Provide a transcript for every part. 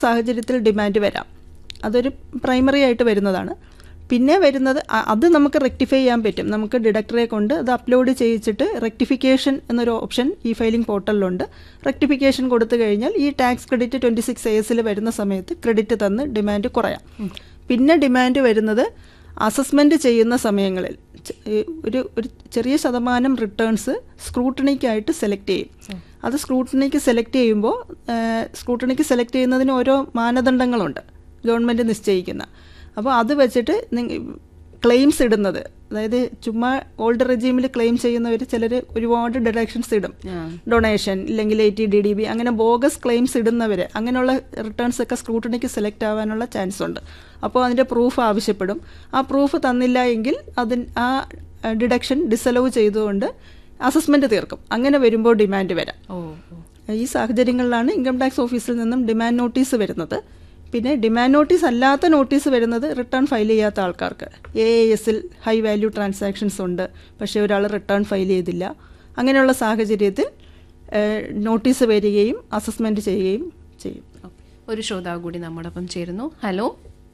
സാഹചര്യത്തിൽ ഡിമാൻഡ് വരാം അതൊരു പ്രൈമറി ആയിട്ട് വരുന്നതാണ് പിന്നെ വരുന്നത് അ- അത് നമുക്ക് റെക്ടിഫൈ ചെയ്യാൻ പറ്റും നമുക്ക് ഡിഡക്ടറെ കൊണ്ട് അത് അപ്ലോഡ് ചെയ്യിച്ചിട്ട് റെക്ടിഫിക്കേഷൻ എന്നൊരു ഓപ്ഷൻ ഈ ഫയലിംഗ് പോർട്ടലിലുണ്ട് റെക്ടിഫിക്കേഷൻ കൊടുത്തു കഴിഞ്ഞാൽ ഈ ടാക്സ് ക്രെഡിറ്റ് ട്വൻറ്റി സിക്സ് എസിൽ വരുന്ന സമയത്ത് ക്രെഡിറ്റ് തന്ന് ഡിമാൻഡ് കുറയാം പിന്നെ ഡിമാൻഡ് വരുന്നത് അസസ്മെൻറ്റ് ചെയ്യുന്ന സമയങ്ങളിൽ ചെ- ഈ ഒരു ഒരു ചെറിയ ശതമാനം റിട്ടേൺസ് സ്ക്രൂട്ടണിക്കായിട്ട് സെലക്ട് ചെയ്യും അത് സ്ക്രൂട്ടണിക്ക് സെലക്ട് ചെയ്യുമ്പോൾ സ്ക്രൂട്ടണിക്ക് സെലക്ട് ചെയ്യുന്നതിന് ഓരോ മാനദണ്ഡങ്ങളുണ്ട് ഗവൺമെൻറ് നിശ്ചയിക്കുന്ന അപ്പോൾ അത് വെച്ചിട്ട് ക്ലെയിംസ് ഇടുന്നത് അതായത് ചുമ്മാ ഓൾഡ് റെജീമിൽ ക്ലെയിം ചെയ്യുന്നവർ ചിലർ ഒരുപാട് ഡിഡക്ഷൻസ് ഇടും ഡൊണേഷൻ ഇല്ലെങ്കിൽ eighty D D B അങ്ങനെ ബോഗസ് ക്ലെയിംസ് ഇടുന്നവർ അങ്ങനെയുള്ള റിട്ടേൺസ് ഒക്കെ സ്ക്രൂട്ടണിക്ക് സെലക്ട് ആവാനുള്ള ചാൻസ് ഉണ്ട് അപ്പോൾ അതിൻ്റെ പ്രൂഫ് ആവശ്യപ്പെടും ആ പ്രൂഫ് തന്നില്ല എങ്കിൽ അതിന് ആ ഡിഡക്ഷൻ ഡിസലവ് ചെയ്തുകൊണ്ട് അസസ്മെൻറ്റ് തീർക്കും അങ്ങനെ വരുമ്പോൾ ഡിമാൻഡ് വരാം ഓ ഓ. ഈ സാഹചര്യങ്ങളിലാണ് ഇൻകം ടാക്സ് ഓഫീസിൽ നിന്നും ഡിമാൻഡ് നോട്ടീസ് വരുന്നത് പിന്നെ ഡിമാൻഡ് നോട്ടീസ് അല്ലാത്ത നോട്ടീസ് വരുന്നത് റിട്ടേൺ ഫയൽ ചെയ്യാത്ത ആൾക്കാർക്ക് എ എസിൽ ഹൈ വാല്യൂ ട്രാൻസാക്ഷൻസ് ഉണ്ട് പക്ഷേ ഒരാൾ റിട്ടേൺ ഫയൽ ചെയ്തില്ല അങ്ങനെയുള്ള സാഹചര്യത്തിൽ നോട്ടീസ് വരികയും അസസ്മെൻറ്റ് ചെയ്യുകയും ചെയ്യും ഒരു ശ്രോതാവ് കൂടി നമ്മോടൊപ്പം ചേരുന്നു ഹലോ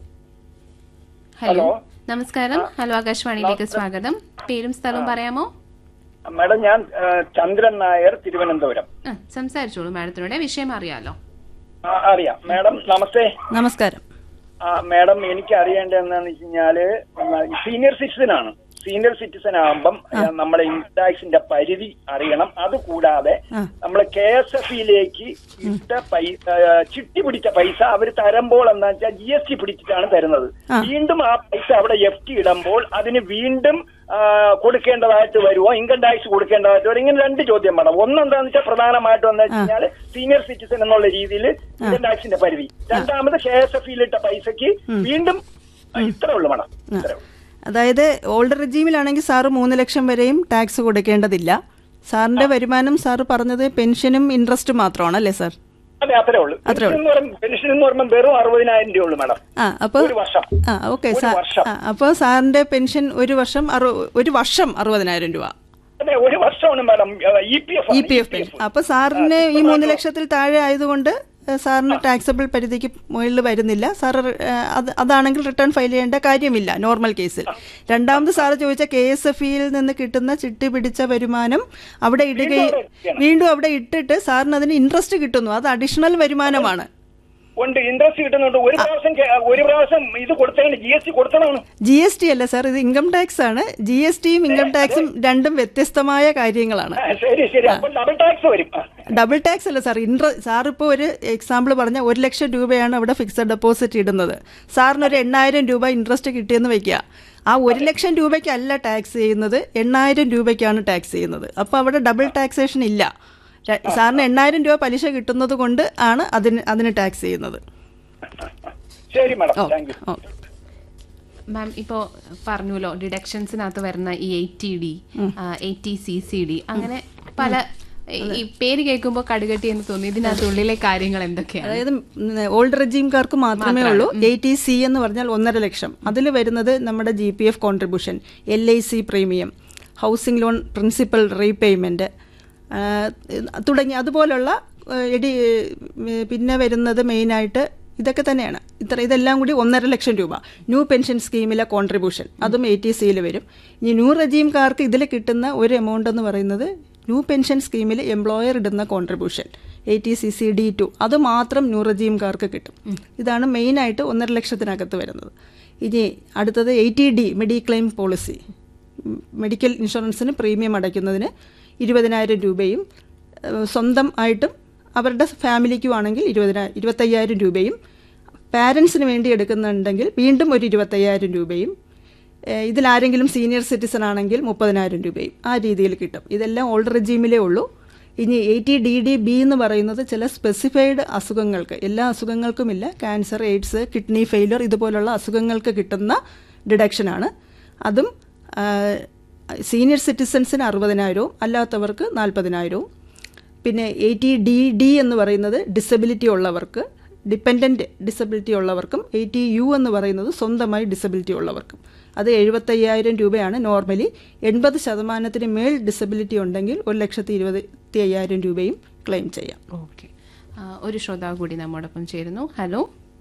ഹലോ നമസ്കാരം ഹലോ ആകാശവാണിയിലേക്ക് സ്വാഗതം പേരും സ്ഥലവും പറയാമോ മാഡം ഞാൻ ആ, ചന്ദ്രൻ നായർ തിരുവനന്തപുരം ആ, സംസാരിച്ചോളൂ മാഡത്തിനോട് വിഷയം അറിയാലോ ആ, അറിയാം മാഡം നമസ്തേ നമസ്കാരം ആ, മാഡം എനിക്ക് അറിയേണ്ടത് എന്താണെന്ന് വെച്ച് കഴിഞ്ഞാല് സീനിയർ സിറ്റിസൺ ആണ് സീനിയർ സിറ്റിസൺ ആകുമ്പം ആ, നമ്മുടെ ഇൻകം ടാക്സിന്റെ പരിധി അറിയണം അതുകൂടാതെ ആ. നമ്മൾ കെ എസ് എഫ് ഇയിലേക്ക് ഇട്ട പൈസ ആ, ചിട്ടി പിടിച്ച പൈസ അവർ തരുമ്പോൾ എന്താ വെച്ചാൽ ജി എസ് ടി പിടിച്ചിട്ടാണ് തരുന്നത് ആ. വീണ്ടും ആ പൈസ അവിടെ എഫ് ടി ഇടുമ്പോൾ അതിന് വീണ്ടും ആ, കൊടുക്കേണ്ടതായിട്ട് വരുമോ ഇൻകം ടാക്സ് കൊടുക്കേണ്ടതായിട്ട് വരും ഇങ്ങനെ രണ്ട് ചോദ്യം വേണം ഒന്നെന്താന്ന് വെച്ചാൽ പ്രധാനമായിട്ടും എന്താ വെച്ച് കഴിഞ്ഞാൽ സീനിയർ സിറ്റിസൺ എന്നുള്ള രീതിയിൽ ഇൻകം ടാക്സിന്റെ പരിധി രണ്ടാമത് കെ എസ് എഫ് ഇട്ട പൈസക്ക് വീണ്ടും ആ, ഇത്രേ ഉള്ളൂ വേണം ഇത്രേ ഉള്ളൂ അതായത് ഓൾഡ് റെജീമിലാണെങ്കിൽ സാറ് മൂന്ന് ലക്ഷം വരെയും ടാക്സ് കൊടുക്കേണ്ടതില്ല സാറിൻ്റെ വരുമാനം സാറ് പറഞ്ഞത് പെൻഷനും ഇൻട്രസ്റ്റും മാത്രമാണ് അല്ലേ സാർ അതെ അത്രേ ഉള്ളൂ അത്രേ പെൻഷൻ എന്ന് പറയുമ്പോൾ പെൻഷൻ എന്ന് പറയുമ്പോൾ വെറും അറുപതിനായിരം രൂപ ഉള്ളൂ മാഡം ആ അപ്പോൾ ഒരു വർഷം ആ ഓക്കെ ഒരു വർഷം. ആ അപ്പോൾ സാറിന്റെ പെൻഷൻ ഒരു വർഷം അറു ഒരു വർഷം അറുപതിനായിരം രൂപ അതെ ഒരു വർഷമാണ് madam E P F E P F pension അപ്പോൾ സാറിന് ഈ മൂന്ന് ലക്ഷത്തിൽ താഴെ ആയതുകൊണ്ട് ഏഹ്, സാറിന് ടാക്സബിൾ പരിധിക്ക് മുകളിൽ വരുന്നില്ല സാർ അത് അതാണെങ്കിൽ റിട്ടേൺ ഫയൽ ചെയ്യേണ്ട കാര്യമില്ല നോർമൽ കേസിൽ രണ്ടാമത് സാറ് ചോദിച്ച കെ എസ് എഫ് ഇയിൽ നിന്ന് കിട്ടുന്ന ചിട്ടി പിടിച്ച വരുമാനം അവിടെ ഇടുകയും വീണ്ടും അവിടെ ഇട്ടിട്ട് സാറിന് അതിന് ഇൻട്രസ്റ്റ് കിട്ടുന്നു അത് അഡീഷണൽ വരുമാനമാണ് ഉണ്ട് ഇൻട്രസ്റ്റ് കിട്ടുന്നുണ്ട് ഒരു പ്രാവശ്യം കേ- ഒരു പ്രാവശ്യം ഇത് കൊടുത്തതിന് ജി എസ് ടി കൊടുത്തതാണ് ജി എസ് ടി അല്ല സാർ ഇത് ഇൻകം ടാക്സ് ആണ് ജി എസ് ടിയും ഇൻകം ടാക്സും രണ്ടും വ്യത്യസ്തമായ കാര്യങ്ങളാണ് ആ, ശരി ശരി അപ്പോൾ ഡബിൾ ടാക്സ് വരും ആ. ഡബിൾ ടാക്സ് അല്ല സാർ ഇൻട്ര സാർ ഇപ്പോൾ ഒരു എക്സാമ്പിൾ പറഞ്ഞ ഒരു ലക്ഷം രൂപയാണ് അവിടെ ഫിക്സഡ് ഡെപ്പോസിറ്റ് ഇടുന്നത് സാറിന് ഒരു എണ്ണായിരം രൂപ ഇൻട്രസ്റ്റ് കിട്ടിയെന്ന് വെക്കുക ആ ഒരു ലക്ഷം രൂപയ്ക്കല്ല ടാക്സ് ചെയ്യുന്നത് എണ്ണായിരം രൂപയ്ക്കാണ് ടാക്സ് ചെയ്യുന്നത് അപ്പോൾ അവിടെ ഡബിൾ ടാക്സേഷൻ ഇല്ല ര- സാറിന് എണ്ണായിരം രൂപ പലിശ കിട്ടുന്നത് കൊണ്ട് ആണ് അതിന് അതിന് ടാക്സ് ചെയ്യുന്നത് ശരി madam oh thank you oh ma'am ഇപ്പോ പറഞ്ഞല്ലോ ഡിഡക്ഷൻസിനകത്ത് വരുന്ന ഈ eight T D eighty C C D അങ്ങനെ പല ഈ പേര് കേൾക്കുമ്പോൾ കടുകട്ടി എന്ന് തോന്നി ഇതിനകത്തുള്ളിലെ കാര്യങ്ങൾ എന്തൊക്കെയാണ് അതായത് ഓൾഡ് റെജീംകാർക്ക് മാത്രമേ ഉള്ളൂ എയ്റ്റി സി എന്ന് പറഞ്ഞാൽ ഒന്നര ലക്ഷം അതിൽ വരുന്നത് നമ്മുടെ G P F contribution L I C premium housing loan principal repayment തുടങ്ങി അതുപോലുള്ള ആ, എടി ഏ, പിന്നെ വരുന്നത് മെയിനായിട്ട് ഇതൊക്കെ തന്നെയാണ് ഇത്ര ഇതെല്ലാം കൂടി ഒന്നര ലക്ഷം രൂപ ന്യൂ പെൻഷൻ സ്കീമിലെ കോൺട്രിബ്യൂഷൻ അതും എ ടി സിയിൽ വരും ഇനി ന്യൂ റെജീംകാർക്ക് ഇതിൽ കിട്ടുന്ന ഒരു എമൗണ്ട് എന്ന് പറയുന്നത് ന്യൂ പെൻഷൻ സ്കീമിൽ എംപ്ലോയർ ഇടുന്ന contribution eighty C C D two അത് മാത്രം ന്യൂ റെജീംകാർക്ക് കിട്ടും ഇതാണ് മെയിനായിട്ട് ഒന്നര ലക്ഷത്തിനകത്ത് വരുന്നത് ഇനി അടുത്തത് eighty D mediclaim policy medical ഇൻഷുറൻസിന് പ്രീമിയം അടയ്ക്കുന്നതിന് ഇരുപതിനായിരം രൂപയും ഏഹ്, സ്വന്തം ആയിട്ടും അവരുടെ ഫാമിലിക്കും ആണെങ്കിൽ ഇരുപതിനായിരം ഇരുപത്തയ്യായിരം രൂപയും പാരൻസിന് വേണ്ടി എടുക്കുന്നുണ്ടെങ്കിൽ വീണ്ടും ഒരു ഇരുപത്തയ്യായിരം രൂപയും ഏഹ്, ഇതിലാരെങ്കിലും സീനിയർ സിറ്റിസൺ ആണെങ്കിൽ മുപ്പതിനായിരം രൂപയും ആ രീതിയിൽ കിട്ടും ഇതെല്ലാം ഓൾഡ് റെജീമിലേ ഉള്ളൂ ഇനി എയ്റ്റി ഡി ഡി ബി എന്ന് പറയുന്നത് ചില സ്പെസിഫൈഡ് അസുഖങ്ങൾക്ക് എല്ലാ അസുഖങ്ങൾക്കുമില്ല ക്യാൻസർ എയ്ഡ്സ് കിഡ്നി ഫെയിലിയർ ഇതുപോലുള്ള അസുഖങ്ങൾക്ക് കിട്ടുന്ന ഡിഡക്ഷനാണ് അതും സീനിയർ സിറ്റിസൺസിന് അറുപതിനായിരവും അല്ലാത്തവർക്ക് നാൽപ്പതിനായിരവും പിന്നെ എയ്റ്റി ഡി ഡി എന്ന് പറയുന്നത് ഡിസബിലിറ്റി ഉള്ളവർക്ക് ഡിപ്പെൻഡൻറ്റ് ഡിസബിലിറ്റി ഉള്ളവർക്കും എയ്റ്റി യു എന്ന് പറയുന്നത് സ്വന്തമായി ഡിസബിലിറ്റി ഉള്ളവർക്കും അത് എഴുപത്തയ്യായിരം രൂപയാണ് നോർമലി എൺപത് ശതമാനത്തിന് മേൽ ഡിസബിലിറ്റി ഉണ്ടെങ്കിൽ ഒരു ലക്ഷത്തി ഇരുപത്തി അയ്യായിരം രൂപയും ക്ലെയിം ചെയ്യാം ഓക്കെ ആ, ഒരു ശ്രോതാവ് കൂടി നമ്മോടൊപ്പം ചേരുന്നു ഹലോ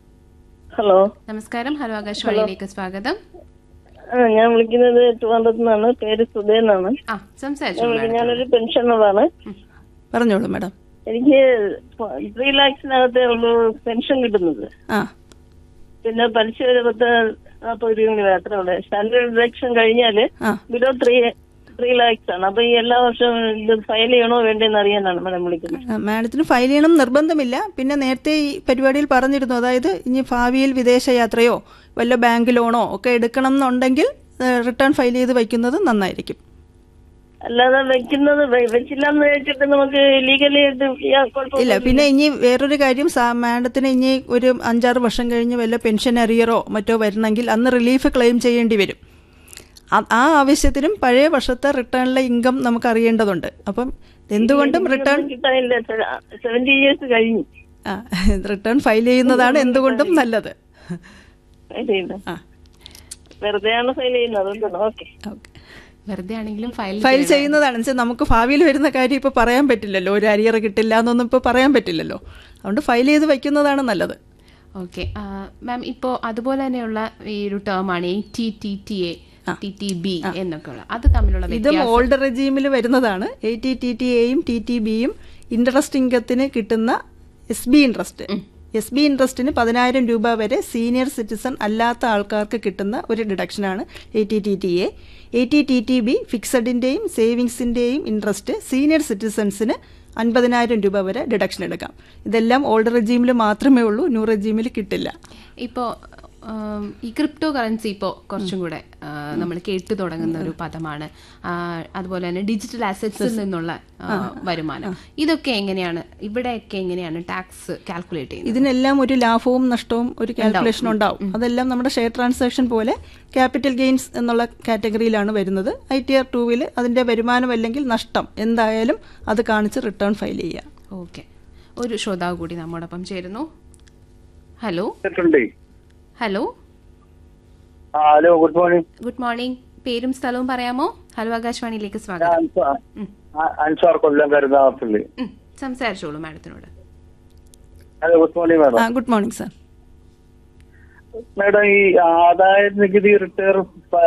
ഹലോ നമസ്കാരം ഹലോ ആകാശവാണിയിലേക്ക് സ്വാഗതം ആ, ഞാൻ വിളിക്കുന്നത് ട്രിവാൻഡ്രത്ത് നിന്നാണ് പേര് സുധേ എന്നാണ് ആ സംസാരിച്ചു ഞാൻ വിളിക്കുന്നത് ഞാനൊരു പെൻഷനറാണ് പറഞ്ഞോളൂ മാഡം എനിക്ക് ത്രീ ലാക്സിനകത്തേ ഉള്ളൂ പെൻഷൻ കിട്ടുന്നത് ആ പിന്നെ പലിശ ഒരു പത്ത് നാൽപ്പത് രൂപ അത്ര ഉള്ളു സ്റ്റാൻഡേർഡ് ഡിഡക്ഷൻ കഴിഞ്ഞാല് ആ ബിലോ ത്രീ ത്രീ ലാക്സ് ആണ് അപ്പൊ ഈ എല്ലാ വർഷവും ഇത് ഫയൽ ചെയ്യണോ വേണ്ടെന്ന് അറിയാനാണ് മാഡം വിളിക്കുന്നത് ആ, മാഡത്തിന് ഫയൽ ചെയ്യണം നിർബന്ധമില്ല പിന്നെ നേരത്തെ ഈ പരിപാടിയിൽ പറഞ്ഞിരുന്നു അതായത് ഇനി ഭാവിയിൽ വിദേശയാത്രയോ വല്ല ബാങ്ക് ലോണോ ഒക്കെ എടുക്കണം എന്നുണ്ടെങ്കിൽ റിട്ടേൺ ഫയൽ ചെയ്ത് വയ്ക്കുന്നത് നന്നായിരിക്കും അല്ലാതെ വെക്കുന്നത് വെ- വെച്ചില്ലാന്ന് വെച്ചിട്ട് നമുക്ക് ലീഗലി ആയിട്ട് ചെയ്യാൻ കുഴപ്പമില്ല. ഇല്ല പിന്നെ ഇനി വേറൊരു കാര്യം സാ മാഡത്തിന് ഇനി ഒരു അഞ്ചാറ് വർഷം കഴിഞ്ഞ് വല്ല പെൻഷൻ അറിയറോ മറ്റോ വരണമെങ്കിൽ അന്ന് റിലീഫ് ക്ലെയിം ചെയ്യേണ്ടി വരും ആ- ആ ആവശ്യത്തിനും പഴയ വർഷത്തെ റിട്ടേണിലെ ഇൻകം നമുക്ക് അറിയേണ്ടതുണ്ട് അപ്പം എന്തുകൊണ്ടും റിട്ടേൺ കിട്ടാനില്ല സെവന്റി ഇയേഴ്സ് കഴിഞ്ഞു റിട്ടേൺ ഫയൽ ചെയ്യുന്നതാണ് എന്തുകൊണ്ടും നല്ലത് ഫയൽ ചെയ്യുന്നത് ആ വെറുതെയാണ് ഫയൽ ചെയ്യുന്നത് അതുകൊണ്ടാണ് ഓക്കെ ഓക്കെ വെറുതെ ആണെങ്കിലും ഫയൽ ഫയൽ ചെയ്യുന്നതാണ് വെച്ചാൽ നമുക്ക് ഭാവിയിൽ വരുന്ന കാര്യം ഇപ്പോൾ പറയാൻ പറ്റില്ലല്ലോ ഒരു അരിയർ കിട്ടില്ല എന്നൊന്നും ഇപ്പോൾ പറയാൻ പറ്റില്ലല്ലോ അതുകൊണ്ട് ഫയൽ ചെയ്ത് വയ്ക്കുന്നതാണ് നല്ലത് ഓക്കെ മാം ഇപ്പോൾ അതുപോലെ തന്നെയുള്ള ഈ ഒരു ടേം ആണ് A T T T A T T B എന്നൊക്കെ ഉള്ള അത് തമ്മിലുള്ള ഇതും വ്യത്യാസം ഓൾഡ് റെജീമിൽ വരുന്നതാണ് എ ടി ടി ടി എയും ടി ടി ബിയും ഇൻട്രസ്റ്റ് ഇൻകത്തിന് കിട്ടുന്ന S B interest S B ഇൻട്രസ്റ്റിന് പതിനായിരം രൂപ വരെ സീനിയർ സിറ്റിസൺ അല്ലാത്ത ആൾക്കാർക്ക് കിട്ടുന്ന ഒരു ഡിഡക്ഷനാണ് A T T T A A T T T B ഫിക്സഡിൻ്റെയും സേവിങ്സിൻ്റെയും ഇൻട്രസ്റ്റ് സീനിയർ സിറ്റിസൺസിന് അൻപതിനായിരം രൂപ വരെ ഡിഡക്ഷൻ എടുക്കാം ഇതെല്ലാം ഓൾഡ് റെജീമിൽ മാത്രമേ ഉള്ളൂ ന്യൂ റെജീമിൽ കിട്ടില്ല ഇപ്പോൾ ഈ ക്രിപ്റ്റോ കറൻസി ഇപ്പോൾ കുറച്ചും കൂടെ നമ്മൾ കേട്ടു തുടങ്ങുന്ന ഒരു പദമാണ് ആ, അതുപോലെ തന്നെ ഡിജിറ്റൽ അസറ്റ്സിൽ നിന്നുള്ള ആ, വരുമാനം ഇതൊക്കെ എങ്ങനെയാണ് ഇവിടെയൊക്കെ എങ്ങനെയാണ് ടാക്സ് കാൽക്കുലേറ്റ് ചെയ്യുന്നത് ഇതിനെല്ലാം ഒരു ലാഭവും നഷ്ടവും ഒരു കാൽക്കുലേഷൻ ഉണ്ടാവും അതെല്ലാം നമ്മുടെ ഷെയർ ട്രാൻസാക്ഷൻ പോലെ ക്യാപിറ്റൽ ഗെയിൻസ് എന്നുള്ള കാറ്റഗറിയിലാണ് വരുന്നത് ഐ ടി ആർ ടൂവിൽ അതിന്റെ വരുമാനം അല്ലെങ്കിൽ നഷ്ടം എന്തായാലും അത് കാണിച്ച് റിട്ടേൺ ഫയൽ ചെയ്യുക ഓക്കെ ഒരു ശ്രോതാവ് കൂടി നമ്മോടൊപ്പം ചേരുന്നു ഹലോ കേട്ടിട്ടുണ്ടേ ഹലോ ആ hello good morning good morning പേരും സ്ഥലവും പറയാമോ ഹലോ ആകാശവാണിയിലേക്ക് സ്വാഗതം ഞാൻ അൻസാർ കൊല്ലം കരുതാപ്പള്ളി ഉം, സംസാരിച്ചോളൂ മാഡത്തിനോട് ഹലോ ഗുഡ് മോർണിംഗ് മാഡം ആ ഗുഡ് മോർണിംഗ് സാർ മാഡം ഈ ആദായ നികുതി റിട്ടേൺ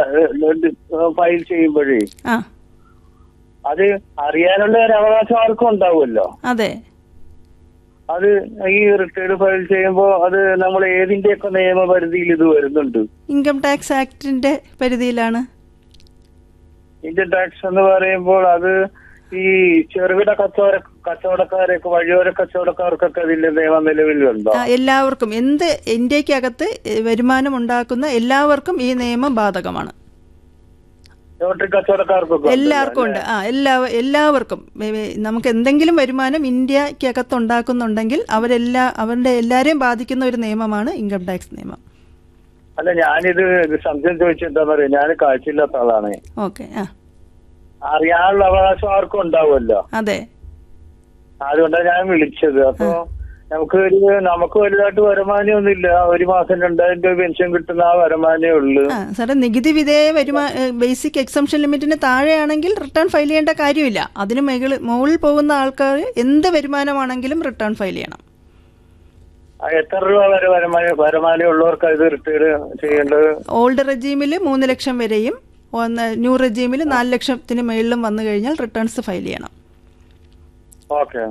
ഫയൽ ചെയ്യുമ്പോഴേ ആ അത് അറിയാനുള്ള ഒരു അവകാശം ആർക്കും ഉണ്ടാവുമല്ലോ അതെ അത് ഈ റിട്ടേൺ ഫയൽ ചെയ്യുമ്പോൾ അത് നമ്മൾ ഏതിന്റെയൊക്കെ നിയമപരിധിയിൽ ഇത് വരുന്നുണ്ട് ഇൻകം ടാക്സ് ആക്ടിന്റെ പരിധിയിലാണ് ഇന്ത്യൻ ടാക്സ് എന്ന് പറയുമ്പോൾ അത് ഈ ചെറുകിട കച്ചവട കച്ചവടക്കാരൊക്കെ വഴിയോര കച്ചവടക്കാർക്കൊക്കെ അതിന്റെ നിയമം നിലവിലുണ്ടോ ആ, എല്ലാവർക്കും എന്ത് ഇന്ത്യക്കകത്ത് വരുമാനം ഉണ്ടാക്കുന്ന എല്ലാവർക്കും ഈ നിയമം ബാധകമാണ് ലോട്ടറി കച്ചവടക്കാർക്കൊക്കെ ഉണ്ടല്ലോ, എല്ലാവർക്കും ഉണ്ട് ആ എല്ലാ എല്ലാവർക്കും വെ- വെ- നമുക്ക് എന്തെങ്കിലും വരുമാനം ഇന്ത്യക്കകത്ത് ഉണ്ടാക്കുന്നുണ്ടെങ്കിൽ അവരെല്ലാ അവരുടെ എല്ലാവരെയും ബാധിക്കുന്ന ഒരു നിയമമാണ് ഇൻകം ടാക്സ് നിയമം അല്ല ഞാനിത് ഇത് സംശയം ചോദിച്ചെന്താ പറയാ ഞാൻ കാഴ്ചയില്ലാത്ത ആളാണ് ഓക്കെ ആ അറിയാനുള്ള അവകാശം ആർക്കും ഉണ്ടാവുമല്ലോ അതെ അതുകൊണ്ടാണ് ഞാൻ വിളിച്ചത് അപ്പൊ നമുക്ക് ഒരു നമുക്ക് വലുതായിട്ട് വരുമാനമൊന്നുമില്ല ഒരു മാസം രണ്ടായിരം രൂപ പെൻഷൻ കിട്ടുന്ന ആ വരുമാനമേ ഉള്ളൂ ആ സാറേ നികുതി വിധേയ വരുമാ ബേസിക് എക്സംഷൻ ലിമിറ്റിന് താഴെയാണെങ്കിൽ റിട്ടേൺ ഫയൽ ചെയ്യേണ്ട കാര്യമില്ല അതിന് മുകളിൽ മുകളിൽ പോകുന്ന ആൾക്കാർ എന്ത് വരുമാനമാണെങ്കിലും റിട്ടേൺ ഫയൽ ചെയ്യണം ആ എത്ര രൂപ വരെ വരുമാനം വരുമാനം ഉള്ളവർക്ക് ഇത് റിട്ടേൺ ചെയ്യേണ്ടത് ഓൾഡ് റെജീമിൽ മൂന്ന് ലക്ഷം വരെയും ഒന്ന് ന്യൂ റെജീമിൽ നാല് ലക്ഷത്തിന് മുകളിലും വന്നു കഴിഞ്ഞാൽ റിട്ടേൺസ് ഫയൽ ചെയ്യണം ഓക്കെ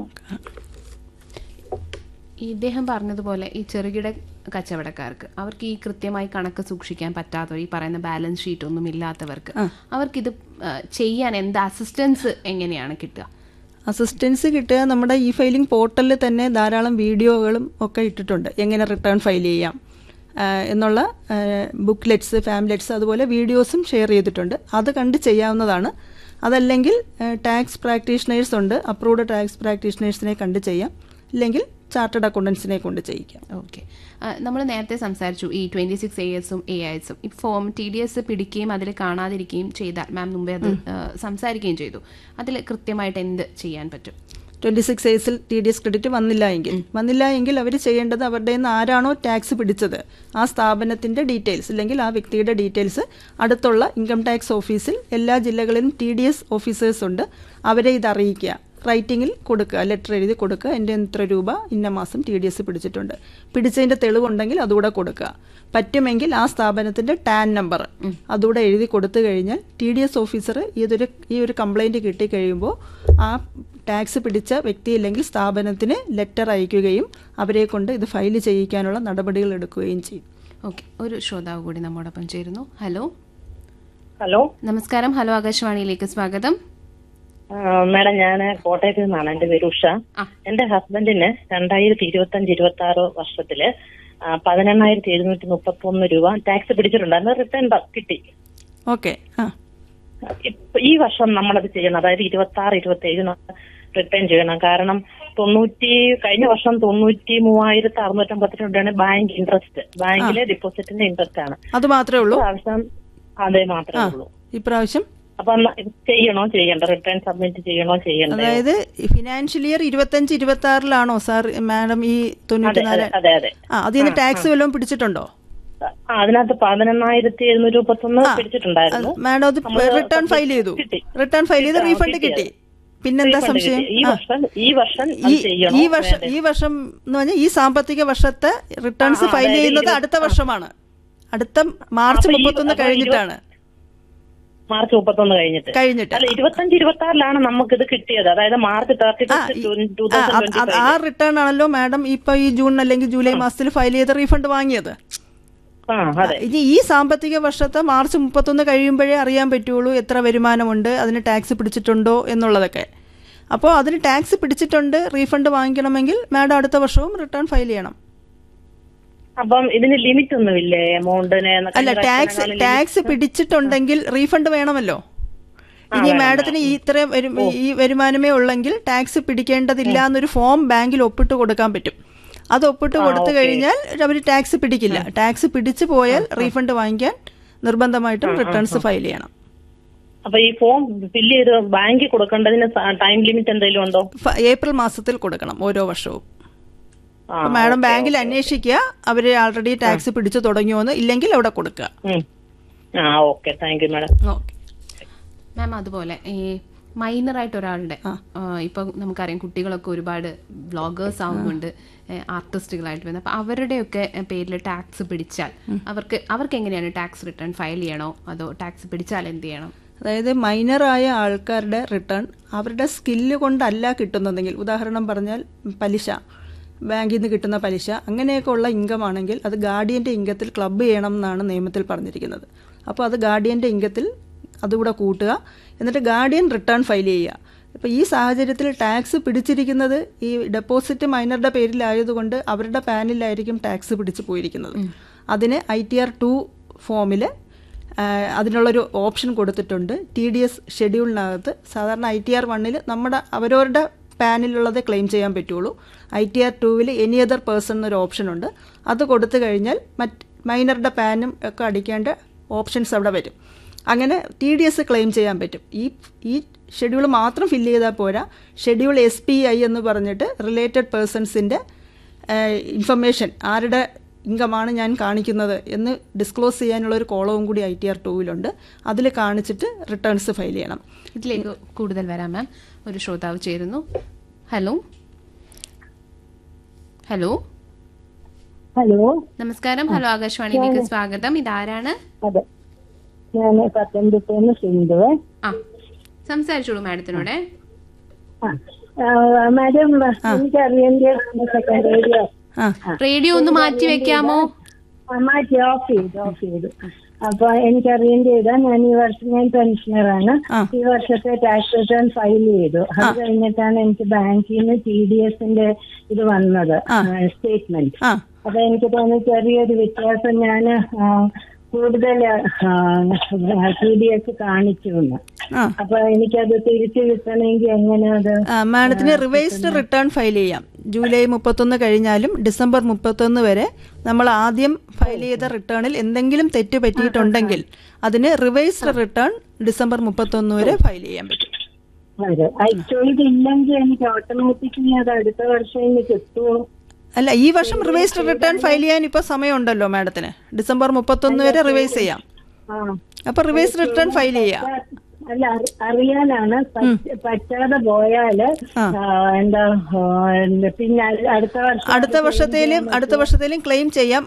ഈ ഇദ്ദേഹം പറഞ്ഞതുപോലെ ഈ ചെറുകിട കച്ചവടക്കാർക്ക് അവർക്ക് ഈ കൃത്യമായി കണക്ക് സൂക്ഷിക്കാൻ പറ്റാത്തവർ ഈ പറയുന്ന ബാലൻസ് ഷീറ്റ് ഒന്നും ഇല്ലാത്തവർക്ക് അവർക്കിത് ആ, ചെയ്യാൻ എന്ത് അസിസ്റ്റൻസ് എങ്ങനെയാണ് കിട്ടുക അസിസ്റ്റൻസ് കിട്ടുക നമ്മുടെ ഈ ഫയലിംഗ് പോർട്ടലിൽ തന്നെ ധാരാളം വീഡിയോകളും ഒക്കെ ഇട്ടിട്ടുണ്ട് എങ്ങനെ റിട്ടേൺ ഫയൽ ചെയ്യാം ആ, എന്നുള്ള ബുക്ക്ലെറ്റ്സ് ഫാംലെറ്റ്സ് അതുപോലെ വീഡിയോസും ഷെയർ ചെയ്തിട്ടുണ്ട് അത് കണ്ട് ചെയ്യാവുന്നതാണ് അതല്ലെങ്കിൽ ടാക്സ് പ്രാക്ടീഷണേഴ്സ് ഉണ്ട് അപ്രൂവ്ഡ് ടാക്സ് പ്രാക്ടീഷണേഴ്സിനെ കണ്ട് ചെയ്യാം ഇല്ലെങ്കിൽ ചാർട്ടേഡ് അക്കൗണ്ടൻസിനെ കൊണ്ട് ചെയ്യിക്കാം ഓക്കെ നമ്മൾ നേരത്തെ സംസാരിച്ചു ഈ ട്വന്റി സിക്സ് എ എസും എ ഐസും ഈ ഫോം ടി ഡി എസ് പിടിക്കുകയും അതിൽ കാണാതിരിക്കുകയും ചെയ്താൽ മാം മുമ്പേ അത് ആ, സംസാരിക്കുകയും ചെയ്തു അതിൽ കൃത്യമായിട്ട് എന്ത് ചെയ്യാൻ പറ്റും ട്വൻറ്റി സിക്സ് ഏസിൽ ടി ഡി എസ് ക്രെഡിറ്റ് വന്നില്ല എങ്കിൽ വന്നില്ല എങ്കിൽ അവർ ചെയ്യേണ്ടത് അവരുടെ നിന്ന് ആരാണോ ടാക്സ് പിടിച്ചത് ആ സ്ഥാപനത്തിൻ്റെ ഡീറ്റെയിൽസ് അല്ലെങ്കിൽ ആ വ്യക്തിയുടെ ഡീറ്റെയിൽസ് അടുത്തുള്ള ഇൻകം ടാക്സ് ഓഫീസിൽ എല്ലാ ജില്ലകളിലും ടി ഡി എസ് ഓഫീസേഴ്സ് ഉണ്ട് അവരെ ഇത് അറിയിക്കുക റൈറ്റിങ്ങിൽ കൊടുക്കുക ലെറ്റർ എഴുതി കൊടുക്കുക എൻ്റെ ഇത്ര രൂപ ഇന്ന മാസം ടി ഡി എസ് പിടിച്ചിട്ടുണ്ട് പിടിച്ചതിൻ്റെ തെളിവുണ്ടെങ്കിൽ അതുകൂടെ കൊടുക്കുക പറ്റുമെങ്കിൽ ആ സ്ഥാപനത്തിൻ്റെ ടാൻ നമ്പർ അതുകൂടെ എഴുതി കൊടുത്തു കഴിഞ്ഞാൽ ടി ഡി എസ് ഓഫീസർ ഇതൊരു ഈ ഒരു കംപ്ലൈൻറ്റ് കിട്ടിക്കഴിയുമ്പോൾ ആ ടാക്സ് പിടിച്ച വ്യക്തിയില്ലെങ്കിൽ സ്ഥാപനത്തിന് ലെറ്റർ അയക്കുകയും അവരെ കൊണ്ട് ഇത് ഫയൽ ചെയ്യിക്കാനുള്ള നടപടികൾ എടുക്കുകയും ചെയ്യും ഓക്കെ ഒരു ശ്രോതാവ് കൂടി നമ്മോടൊപ്പം ചേരുന്നു ഹലോ ഹലോ നമസ്കാരം ഹലോ ആകാശവാണിയിലേക്ക് സ്വാഗതം മാഡം ഞാൻ കോട്ടയത്ത് നിന്നാണ് എന്റെ പേര് ഉഷ ആ. എന്റെ ഹസ്ബൻഡിന് രണ്ടായിരത്തി ഇരുപത്തി അഞ്ച് ഇരുപത്തി ആറ് വർഷത്തില് ആ, പതിനെണ്ണായിരത്തി എഴുന്നൂറ്റി മുപ്പത്തി ഒന്ന് രൂപ ടാക്സ് പിടിച്ചിട്ടുണ്ടായിരുന്നു റിട്ടേൺ കിട്ടി ഓക്കെ ആ ഇപ്പ- ഈ വർഷം നമ്മളത് ചെയ്യണം അതായത് ഇരുപത്തി ആറ് ഇരുപത്തി ഏഴ് റിട്ടേൺ ചെയ്യണം കാരണം തൊണ്ണൂറ്റി കഴിഞ്ഞ വർഷം തൊണ്ണൂറ്റി മൂവായിരത്തി അറുന്നൂറ്റമ്പത്തി രൂപയാണ് ബാങ്ക് ഇൻട്രസ്റ്റ് ബാങ്കിലെ ഡിപ്പോസിറ്റിന്റെ ഇൻട്രസ്റ്റ് ആണ് അത് മാത്രമേ ഉള്ളൂ പ്രാവശ്യം അതേ മാത്രമേ ആ ഉള്ളൂ ഇപ്രാവശ്യം അപ്പൊ ന- ഇത് ചെയ്യണോ ചെയ്യണ്ട റിട്ടേൺ സബ്മിറ്റ് ചെയ്യണോ ചെയ്യണ്ടോ അതായത് ഫിനാൻഷ്യൽ ഇയർ ഇരുപത്തഞ്ച് ഇരുപത്തി ആറിലാണോ സാർ മാഡം ഈ അതെ തൊണ്ണൂറ്റിനാല് അതെ അതെ അതെ ആ അതിൽ നിന്ന് ടാക്സ് വല്ലതും പിടിച്ചിട്ടുണ്ടോ ആ, അതിനകത്ത് പതിനെണ്ണായിരത്തി എഴുന്നൂറ്റി മുപ്പത്തൊന്ന് ആ, പിടിച്ചിട്ടുണ്ടായിരുന്നു അത് മാഡം അത് നമ്മള് റിട്ടേൺ ഫയൽ ചെയ്തു കിട്ടി. റിട്ടേൺ ഫയൽ ചെയ്ത് ആ, റീഫണ്ട് കിട്ടി കിട്ടി പിന്നെന്താ Refund സംശയം കിട്ടി. ഈ ആ. വർഷം ഈ വർഷം അത് ഈ ചെയ്യണോ ഈ വർഷം വേണ്ടേ? ഈ വർഷം എന്ന് പറഞ്ഞാൽ ഈ സാമ്പത്തിക വർഷത്തെ റിട്ടേൺസ് ആ, ഫയൽ അതായത് ചെയ്യുന്നത് ഇരുപത്- അടുത്ത വർഷമാണ് അടുത്ത മാർച്ച് അപ്പൊ ഈ- മുപ്പത്തൊന്ന് അപ്പൊ കഴിഞ്ഞിട്ടാണ് മാർച്ച് മുപ്പത്തൊന്ന് കഴിഞ്ഞിട്ട് കഴിഞ്ഞിട്ട് അല്ല ഇരുപത്തഞ്ച് ഇരുപത്തി ആറിലാണ് നമുക്ക് ഇത് കിട്ടിയത് അതായത് മാർച്ച് തേർട്ടി ആ, ഈ- ആ, അത് അത് ആ റിട്ടേൺ ആണല്ലോ മാഡം ഇപ്പൊ ഈ ജൂൺ അല്ലെങ്കിൽ ജൂലൈ മാസത്തിൽ ഫയൽ ചെയ്ത റീഫണ്ട് വാങ്ങിയത് ആ അതെ ഇനി ഈ സാമ്പത്തിക വർഷത്തെ മാർച്ച് മുപ്പത്തൊന്ന് കഴിയുമ്പോഴേ അറിയാൻ പറ്റുള്ളൂ എത്ര വരുമാനമുണ്ട് അതിന് ടാക്സ് പിടിച്ചിട്ടുണ്ടോ എന്നുള്ളതൊക്കെ അപ്പോൾ അതിന് ടാക്സ് പിടിച്ചിട്ടുണ്ട് റീഫണ്ട് വാങ്ങിക്കണമെങ്കിൽ മാഡം അടുത്ത വർഷവും റിട്ടേൺ ഫയൽ ചെയ്യണം അപ്പം ഇതിന് ലിമിറ്റ് ഒന്നുമില്ലേ എമൗണ്ടിന് അല്ല ടാക്സ് ടാക്സ് പിടിച്ചിട്ടുണ്ടെങ്കിൽ റീഫണ്ട് വേണമല്ലോ ഇനി മാഡത്തിന് ഈ ഇത്ര വരു- ഈ വരുമാനമേ ഉള്ളെങ്കിൽ ടാക്സ് പിടിക്കേണ്ടതില്ല എന്നൊരു ഫോം ബാങ്കിൽ ഒപ്പിട്ട് കൊടുക്കാൻ പറ്റും അത് ഒപ്പിട്ട് കൊടുത്തു കഴിഞ്ഞാൽ അവർ ടാക്സ് പിടിക്കില്ല ടാക്സ് പിടിച്ചു പോയാൽ റീഫണ്ട് വാങ്ങിക്കാൻ നിർബന്ധമായിട്ടും റിട്ടേൺസ് ഫയൽ ചെയ്യണം അപ്പൊ ഈ ഫോം ഫില്ല് ചെയ്ത് ബാങ്കിൽ കൊടുക്കേണ്ടതിന് ടൈം ലിമിറ്റ് എന്തെങ്കിലും ഉണ്ടോ ഫ- ഏപ്രിൽ മാസത്തിൽ കൊടുക്കണം ഓരോ വർഷവും ആ, അപ്പോൾ മാഡം ബാങ്കിൽ അന്വേഷിക്കുക അവർ ആൾറെഡി ടാക്സ് പിടിച്ചു തുടങ്ങിയോന്ന് ഇല്ലെങ്കിൽ അവിടെ കൊടുക്കുക ഉം. ആ okay thank you madam okay ma'am അതുപോലെ ഈ മൈനറായിട്ട് ഒരാളുടെ ഇപ്പൊ നമുക്കറിയാം കുട്ടികളൊക്കെ ഒരുപാട് വ്ളോഗേഴ്സ് ആവുന്നുണ്ട് ആർട്ടിസ്റ്റുകളായിട്ട് വരുന്നത് അപ്പൊ അവരുടെയൊക്കെ പേരിൽ ടാക്സ് പിടിച്ചാൽ അവർക്ക് അവർക്ക് എങ്ങനെയാണ് ടാക്സ് റിട്ടേൺ ഫയൽ ചെയ്യണോ അതോ ടാക്സ് പിടിച്ചാൽ എന്ത് ചെയ്യണം അതായത് മൈനറായ ആൾക്കാരുടെ റിട്ടേൺ അവരുടെ സ്കില്ല് കൊണ്ടല്ല കിട്ടുന്നതെങ്കിൽ ഉദാഹരണം പറഞ്ഞാൽ പലിശ ബാങ്കിൽ നിന്ന് കിട്ടുന്ന പലിശ അങ്ങനെയൊക്കെ ഉള്ള ഇൻകം ആണെങ്കിൽ അത് ഗാർഡിയൻ്റെ ഇൻകത്തിൽ ക്ലബ്ബ് ചെയ്യണം എന്നാണ് നിയമത്തിൽ പറഞ്ഞിരിക്കുന്നത് അപ്പോൾ അത് ഗാർഡിയൻ്റെ ഇൻകത്തിൽ അതുകൂടെ കൂട്ടുക എന്നിട്ട് ഗാർഡിയൻ റിട്ടേൺ ഫയൽ ചെയ്യുക ഇപ്പോൾ ഈ സാഹചര്യത്തിൽ ടാക്സ് പിടിച്ചിരിക്കുന്നത് ഈ ഡെപ്പോസിറ്റ് മൈനറുടെ പേരിലായതുകൊണ്ട് അവരുടെ പാനിലായിരിക്കും ടാക്സ് പിടിച്ച് പോയിരിക്കുന്നത് അതിന് ഐ ടി ആർ ടു ഫോമിൽ ആഹ് അതിനുള്ളൊരു ഓപ്ഷൻ കൊടുത്തിട്ടുണ്ട് ടി ഡി എസ് ഷെഡ്യൂളിനകത്ത് സാധാരണ ഐ ടി ആർ വണ്ണിൽ നമ്മുടെ അവരവരുടെ പാനിലുള്ളത് ക്ലെയിം ചെയ്യാൻ പറ്റുള്ളൂ ഐ ടി ആർ ടൂവിൽ എനി അതർ പേഴ്സൺ എന്നൊരു ഓപ്ഷൻ ഉണ്ട് അത് കൊടുത്തു കഴിഞ്ഞാൽ മറ്റ് മൈനറുടെ പാനും ഒക്കെ അടിക്കേണ്ട ഓപ്ഷൻസ് അവിടെ വരും അങ്ങനെ ടി ഡി എസ് ക്ലെയിം ചെയ്യാൻ പറ്റും ഈ ഈ ഷെഡ്യൂൾ മാത്രം ഫില്ല് ചെയ്താൽ പോരാ ഷെഡ്യൂൾ എസ് പി ഐ എന്ന് പറഞ്ഞിട്ട് റിലേറ്റഡ് പേഴ്സൺസിൻ്റെ ഇൻഫർമേഷൻ ആരുടെ ഇൻകമാണ് ഞാൻ കാണിക്കുന്നത് എന്ന് ഡിസ്ക്ലോസ് ചെയ്യാനുള്ള ഒരു കോളവും കൂടി ഐ ടി ആർ ടൂവിലുണ്ട് അതിൽ കാണിച്ചിട്ട് റിട്ടേൺസ് ഫയൽ ചെയ്യണം ഇതിലേക്ക് കൂടുതൽ വരാം മാം ഒരു ശ്രോതാവ് ചേരുന്നു ഹലോ ഹലോ ഹലോ നമസ്കാരം ഹലോ ആകാശവാണിയിലേക്ക് സ്വാഗതം ഇതാരാണ് അതെ ഞാൻ പത്തനംതിട്ടന്ന് സിന്ധുവേ ആ സംസാരിച്ചോളൂ മാഡത്തിനോടെ ആ ആ, മാഡം എനിക്ക് അറിയേണ്ട സെക്കൻഡ് ഏരിയ ആ റേഡിയോ ഒന്ന് മാറ്റി വെക്കാമോ മാറ്റി ഓഫ് ചെയ്തു ഓഫ് ചെയ്തു അപ്പൊ എനിക്ക് അറിയേണ്ടത് ഞാൻ ഈ വർഷം ഞാൻ പെൻഷനറാണ് ആ. ഈ വർഷത്തെ ടാക്സ് റിട്ടേൺ ഫയൽ ചെയ്തു അത് കഴിഞ്ഞിട്ടാണ് എനിക്ക് ബാങ്കിൽ നിന്ന് ടി ഡി എസിന്റെ ഇത് വന്നത് സ്റ്റേറ്റ്മെന്റ് ആ അപ്പൊ എനിക്ക് തോന്നി ചെറിയൊരു വ്യത്യാസം ഞാൻ കൂടുതൽ ടി ഡി എസ് കാണിച്ചു എന്ന് ആ അപ്പൊ എനിക്കത് തിരിച്ചു കിട്ടണമെങ്കിൽ എങ്ങനെ അത് ആ, മാഡത്തിന് റിവൈസ്ഡ് റിട്ടേൺ ഫയൽ ചെയ്യാം ജൂലൈ മുപ്പത്തൊന്ന് കഴിഞ്ഞാലും ഡിസംബർ മുപ്പത്തൊന്ന് വരെ നമ്മൾ ആദ്യം ഫയൽ ചെയ്ത റിട്ടേണിൽ എന്തെങ്കിലും തെറ്റ് പറ്റിയിട്ടുണ്ടെങ്കിൽ അതിന് റിവൈസ്ഡ് റിട്ടേൺ ഡിസംബർ മുപ്പത്തൊന്ന് വരെ ഫയൽ ചെയ്യാൻ പറ്റും വരും ആക്ച്വലി ഇതില്ലെങ്കിൽ എനിക്ക് ഓട്ടോമാറ്റിക്കലി അത് അടുത്ത വർഷം ഇനി കിട്ടുമോ അല്ല ഈ വർഷം റിവൈസ്ഡ് റിട്ടേൺ ഫയൽ ചെയ്യാൻ ഇപ്പോൾ സമയമുണ്ടല്ലോ മാഡത്തിന് ഡിസംബർ മുപ്പത്തൊന്ന് വരെ റിവൈസ് ചെയ്യാം ആ അപ്പോൾ റിവൈസ് റിട്ടേൺ ഫയൽ ചെയ്യാം അല്ല അറി- അറിയാനാണ് പറ്റ- പറ്റാതെ പോയാല് ആ, എന്താ ആ, പിന്നെ അടുത്ത വർഷം അടുത്ത വർഷത്തേലും അടുത്ത വർഷത്തേലും ക്ലെയിം ചെയ്യാം